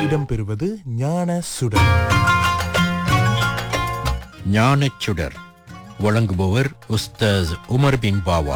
இடம்பெறுவது ஞான சுடர் ஞானச்சுடர் வழங்குபவர் உஸ்தாஸ் உமர் பின் பாவா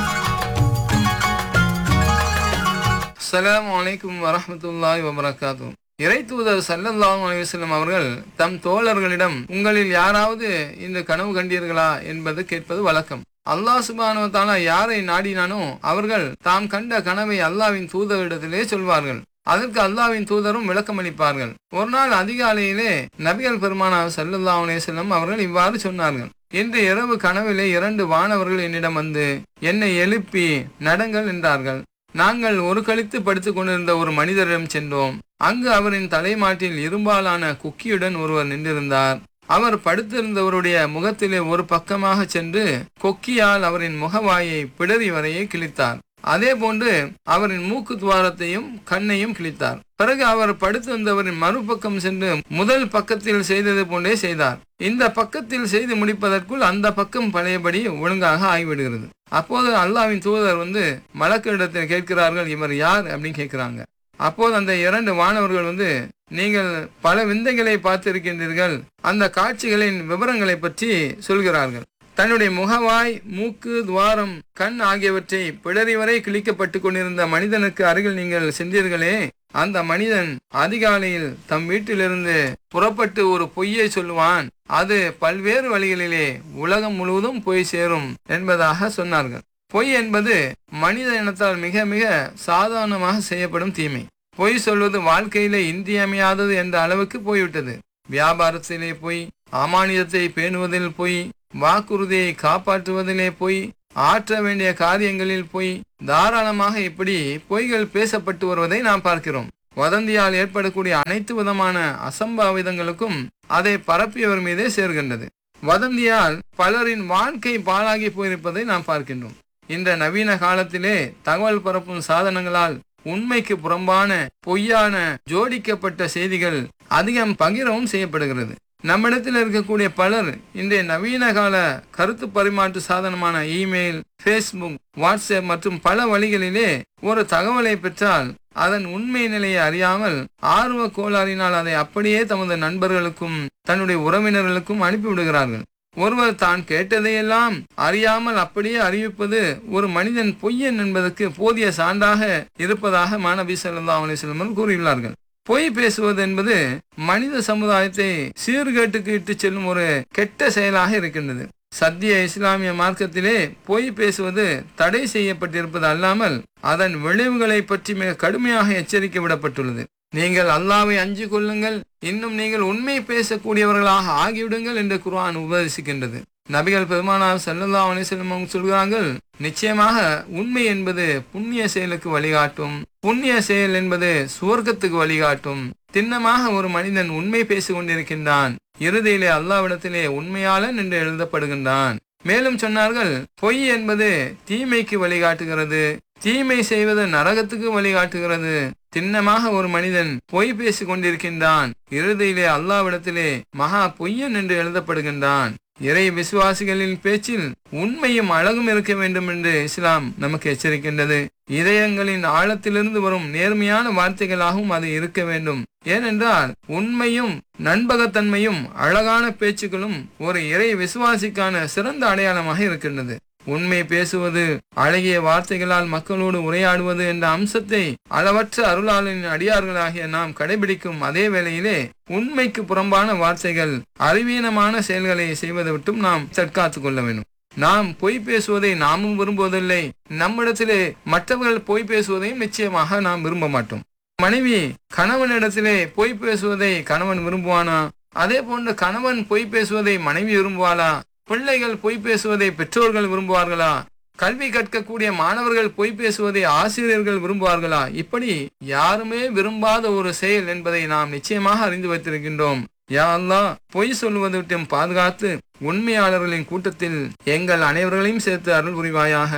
அஸ்ஸலாமு அலைக்கும் வரஹ்மத்துல்லாஹி வபரகாத்துஹு இறை தூதர் சல்லல்லாஹு அலைஹி வஸல்லம் அவர்கள் தம் தோழர்களிடம் உங்களில் யாராவது இந்த கனவு கண்டீர்களா என்பது கேட்பது வழக்கம் அல்லாஹ் சுப்ஹானஹு வ தஆலா யாரை நாடினானோ அவர்கள் தாம் கண்ட கனவை அல்லாஹ்வின் தூதரிடத்திலே சொல்வார்கள் அதற்கு அல்லாஹ்வின் தூதரும் விளக்கமளிப்பார்கள் ஒரு நாள் அதிகாலையிலே நபிகள் பெருமானார் சல்லல்லாஹு அலைஹி வஸல்லம் அவர்கள் இவ்வாறு சொன்னார்கள் இன்று இரவு கனவிலே இரண்டு வானவர்கள் என்னிடம் வந்து என்னை எழுப்பி நடங்கள் என்றார்கள் நாங்கள் ஒரு கழித்து படுத்துக் கொண்டிருந்த ஒரு மனிதரிடம் சென்றோம் அங்கு அவரின் தலைமாட்டில் இரும்பாலான குக்கியுடன் ஒருவர் நின்றிருந்தார் அவர் படுத்திருந்தவருடைய முகத்திலே ஒரு பக்கமாக சென்று கொக்கியால் அவரின் முகவாயை பிடரி வரையே கிழித்தார் அதே போன்று அவரின் மூக்கு துவாரத்தையும் கண்ணையும் கிழித்தார் பிறகு அவர் படுத்திருந்தவரின் மறுபக்கம் சென்று முதல் பக்கத்தில் செய்தது போன்றே செய்தார் இந்த பக்கத்தில் செய்து முடிப்பதற்குள் அந்த பக்கம் பழையபடி ஒழுங்காக ஆகிவிடுகிறது அப்போது அல்லாவின் தூதர் வந்து மலக்கிடத்தில் கேட்கிறார்கள் இவர் யார் அப்படின்னு கேட்கிறாங்க அப்போது அந்த இரண்டு வானவர்கள் வந்து நீங்கள் பல விந்தைகளை பார்த்திருக்கின்றீர்கள் அந்த காட்சிகளின் விவரங்களை பற்றி சொல்கிறார்கள் தன்னுடைய முகவாய் மூக்கு துவாரம் கண் ஆகியவற்றை பிடரி வரை கிழிக்கப்பட்டு கொண்டிருந்த மனிதனுக்கு அருகில் நீங்கள் சென்றீர்களே அந்த மனிதன் அதிகாலையில் தம் வீட்டிலிருந்து புறப்பட்டு ஒரு பொய்யை சொல்லுவான் அது பல்வேறு வழிகளிலே உலகம் முழுவதும் போய் சேரும் என்பதாக சொன்னார்கள் பொய் என்பது மனித இனத்தால் மிக மிக சாதாரணமாக செய்யப்படும் தீமை பொய் சொல்வது வாழ்க்கையிலே இன்றியமையாதது என்ற அளவுக்கு போய்விட்டது வியாபாரத்திலே பொய் அமானியத்தை பேணுவதில் பொய் வாக்குறுதியை காப்பாற்றுவதிலே பொய் ஆற்ற வேண்டிய காரியங்களில் பொய் தாராளமாக இப்படி பொய்கள் பேசப்பட்டு வருவதை நாம் பார்க்கிறோம் வதந்தியால் ஏற்படக்கூடிய அனைத்து விதமான அசம்பாவிதங்களுக்கும் அதை பரப்பியவர் மீதே சேர்கின்றது வதந்தியால் பலரின் வாழ்க்கை பாழாகி போயிருப்பதை நாம் பார்க்கின்றோம் இந்த நவீன காலத்திலே தகவல் பரப்பும் சாதனங்களால் உண்மைக்கு புறம்பான பொய்யான ஜோடிக்கப்பட்ட செய்திகள் அதிகம் பகிரவும் செய்யப்படுகிறது நம்மிடத்தில் இருக்கக்கூடிய பலர் இன்றைய நவீன கால கருத்து பரிமாற்று சாதனமான இமெயில் ஃபேஸ்புக் வாட்ஸ்அப் மற்றும் பல வழிகளிலே ஒரு தகவலை பெற்றால் அதன் உண்மை நிலையை அறியாமல் ஆர்வ கோளாறினால் அதை அப்படியே தமது நண்பர்களுக்கும் தன்னுடைய உறவினர்களுக்கும் அனுப்பிவிடுகிறார்கள் ஒருவர் தான் கேட்டதையெல்லாம் அறியாமல் அப்படியே அறிவிப்பது ஒரு மனிதன் பொய்யன் என்பதற்கு போதிய சான்றாக இருப்பதாக மாணவி செல்லா அலிஸ்லமன் கூறியுள்ளார்கள் பொய் பேசுவது என்பது மனித சமுதாயத்தை சீர்கேட்டுக்கு இட்டு செல்லும் ஒரு கெட்ட செயலாக இருக்கின்றது சத்திய இஸ்லாமிய மார்க்கத்திலே பொய் பேசுவது தடை செய்யப்பட்டிருப்பது அல்லாமல் அதன் விளைவுகளை பற்றி மிக கடுமையாக எச்சரிக்கை விடப்பட்டுள்ளது நீங்கள் அல்லாவை அஞ்சு கொள்ளுங்கள் இன்னும் நீங்கள் உண்மை பேசக்கூடியவர்களாக ஆகிவிடுங்கள் என்று குர்ஆன் உபதேசிக்கின்றது நபிகள் பெருமானார் சல்லல்லா அலிசல்லம் அவங்க சொல்கிறார்கள் நிச்சயமாக உண்மை என்பது புண்ணிய செயலுக்கு வழிகாட்டும் புண்ணிய செயல் என்பது சுவர்க்கத்துக்கு வழிகாட்டும் திண்ணமாக ஒரு மனிதன் உண்மை பேசிக் கொண்டிருக்கின்றான் இறுதியிலே அல்லாவிடத்திலே உண்மையாளன் என்று எழுதப்படுகின்றான் மேலும் சொன்னார்கள் பொய் என்பது தீமைக்கு வழிகாட்டுகிறது தீமை செய்வது நரகத்துக்கு வழிகாட்டுகிறது திண்ணமாக ஒரு மனிதன் பொய் பேசிக் கொண்டிருக்கின்றான் இறுதியிலே அல்லாவிடத்திலே மகா பொய்யன் என்று எழுதப்படுகின்றான் இறை விசுவாசிகளின் பேச்சில் உண்மையும் அழகும் இருக்க வேண்டும் என்று இஸ்லாம் நமக்கு எச்சரிக்கின்றது இதயங்களின் ஆழத்திலிருந்து வரும் நேர்மையான வார்த்தைகளாகவும் அது இருக்க வேண்டும் ஏனென்றால் உண்மையும் நண்பகத்தன்மையும் அழகான பேச்சுக்களும் ஒரு இறை விசுவாசிக்கான சிறந்த அடையாளமாக இருக்கின்றது உண்மை பேசுவது அழகிய வார்த்தைகளால் மக்களோடு உரையாடுவது என்ற அம்சத்தை அளவற்ற அருளாளனின் அடியார்களாகிய நாம் கடைபிடிக்கும் அதே வேளையிலே உண்மைக்கு புறம்பான வார்த்தைகள் அறிவீனமான செயல்களை செய்வதை விட்டும் நாம் தற்காத்துக் கொள்ள வேண்டும் நாம் பொய் பேசுவதை நாமும் விரும்புவதில்லை நம்மிடத்திலே மற்றவர்கள் பொய் பேசுவதையும் நிச்சயமாக நாம் விரும்ப மாட்டோம் மனைவி கணவனிடத்திலே பொய் பேசுவதை கணவன் விரும்புவானா அதே போன்று கணவன் பொய் பேசுவதை மனைவி விரும்புவாளா பிள்ளைகள் பொய் பேசுவதை பெற்றோர்கள் விரும்புவார்களா கல்வி கற்கக்கூடிய மாணவர்கள் பொய் பேசுவதை ஆசிரியர்கள் விரும்புவார்களா இப்படி யாருமே விரும்பாத ஒரு செயல் என்பதை நாம் நிச்சயமாக அறிந்து வைத்திருக்கின்றோம் யா அல்லாஹ் பொய் சொல்லுவது விட்டும் பாதுகாத்து உண்மையாளர்களின் கூட்டத்தில் எங்கள் அனைவர்களையும் சேர்த்து அருள் புரிவாயாக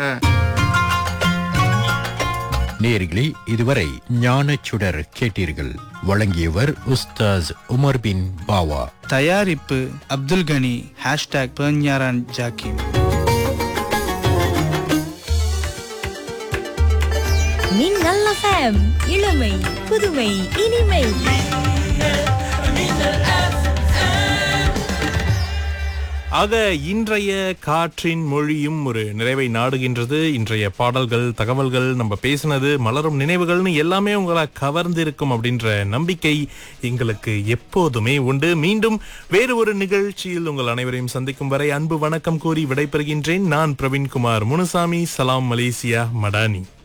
நேர்களே இதுவரை ஞானச்சுடர் கேட்டீர்கள் வழங்கியவர் உஸ்தாஸ் உமர் பின் பாவா தயாரிப்பு அப்துல் கனி ஹேஷ்டாக் பெர்ஞாரான் ஜாக்கிம் மின்னல் FM இளமை புதுமை இனிமை ஆக இன்றைய காற்றின் மொழியும் ஒரு நிறைவை நாடுகின்றது இன்றைய பாடல்கள் தகவல்கள் நம்ம பேசினது மலரும் நினைவுகள்னு எல்லாமே உங்களை கவர்ந்திருக்கும் அப்படின்ற நம்பிக்கை எங்களுக்கு எப்போதுமே உண்டு மீண்டும் வேறு ஒரு நிகழ்ச்சியில் உங்கள் அனைவரையும் சந்திக்கும் வரை அன்பு வணக்கம் கூறி விடைபெறுகின்றேன் நான் பிரவீன்குமார் முனுசாமி சலாம் மலேசியா மடானி